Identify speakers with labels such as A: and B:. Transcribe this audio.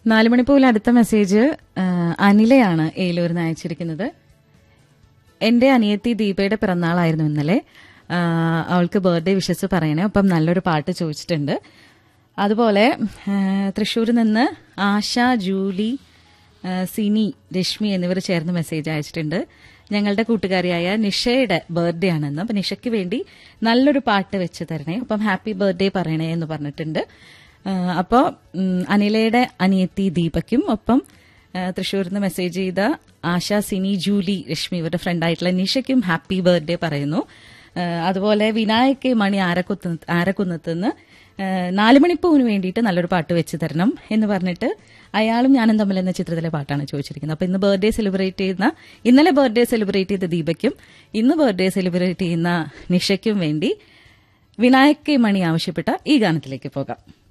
A: നാലുമണിപ്പൂവിൽ അടുത്ത മെസ്സേജ് ആ, അനിലയാണ് ഏലൂരിൽ നിന്ന് അയച്ചിരിക്കുന്നത് എന്റെ അനിയത്തി ദീപയുടെ പിറന്നാളായിരുന്നു ഇന്നലെ ആ, അവൾക്ക് ബർത്ത്ഡേ വിഷസ് പറയണേ അപ്പം നല്ലൊരു പാട്ട് ചോദിച്ചിട്ടുണ്ട് അതുപോലെ ആ, തൃശ്ശൂരിൽ നിന്ന് ആശ ജൂലി ആ, സിനി രശ്മി എന്നിവർ ചേർന്ന് മെസ്സേജ് അയച്ചിട്ടുണ്ട് ഞങ്ങളുടെ കൂട്ടുകാരിയായ നിഷയുടെ ബർത്ത്ഡേ ആണെന്ന് അപ്പം നിഷയ്ക്ക് വേണ്ടി നല്ലൊരു പാട്ട് വെച്ച് തരണേ അപ്പം ഹാപ്പി ബർത്ത്ഡേ പറയണേ എന്ന് പറഞ്ഞിട്ടുണ്ട് അപ്പോൾ അനിലയുടെ അനിയത്തി ദീപയ്ക്കും ഒപ്പം ആ, തൃശ്ശൂരിൽ നിന്ന് മെസ്സേജ് ചെയ്ത ആശ സിനി ജൂലി രശ്മി ഇവരുടെ ഫ്രണ്ടായിട്ടുള്ള നിഷയ്ക്കും ഹാപ്പി ബർത്ത്ഡേ പറയുന്നു ആ, അതുപോലെ വിനായക് മണി ആരക്കുത്ത് ആരക്കുന്നത്ത് നിന്ന് ആ, നാലുമണിപ്പൂവിന് വേണ്ടിയിട്ട് നല്ലൊരു പാട്ട് വെച്ച് തരണം എന്ന് പറഞ്ഞിട്ട് അയാളും ഞാനും തമ്മിൽ എന്ന ചിത്രത്തിലെ പാട്ടാണ് ചോദിച്ചിരിക്കുന്നത് അപ്പൊ ഇന്ന് ബർത്ത്ഡേ സെലിബ്രേറ്റ് ചെയ്യുന്ന ഇന്നലെ ബർത്ത്ഡേ സെലിബ്രേറ്റ് ചെയ്ത ദീപയ്ക്കും ഇന്ന് ബർത്ത്ഡേ സെലിബ്രേറ്റ് ചെയ്യുന്ന നിഷയ്ക്കും വേണ്ടി വിനായക് മണി ആവശ്യപ്പെട്ട ഈ ഗാനത്തിലേക്ക് പോകാം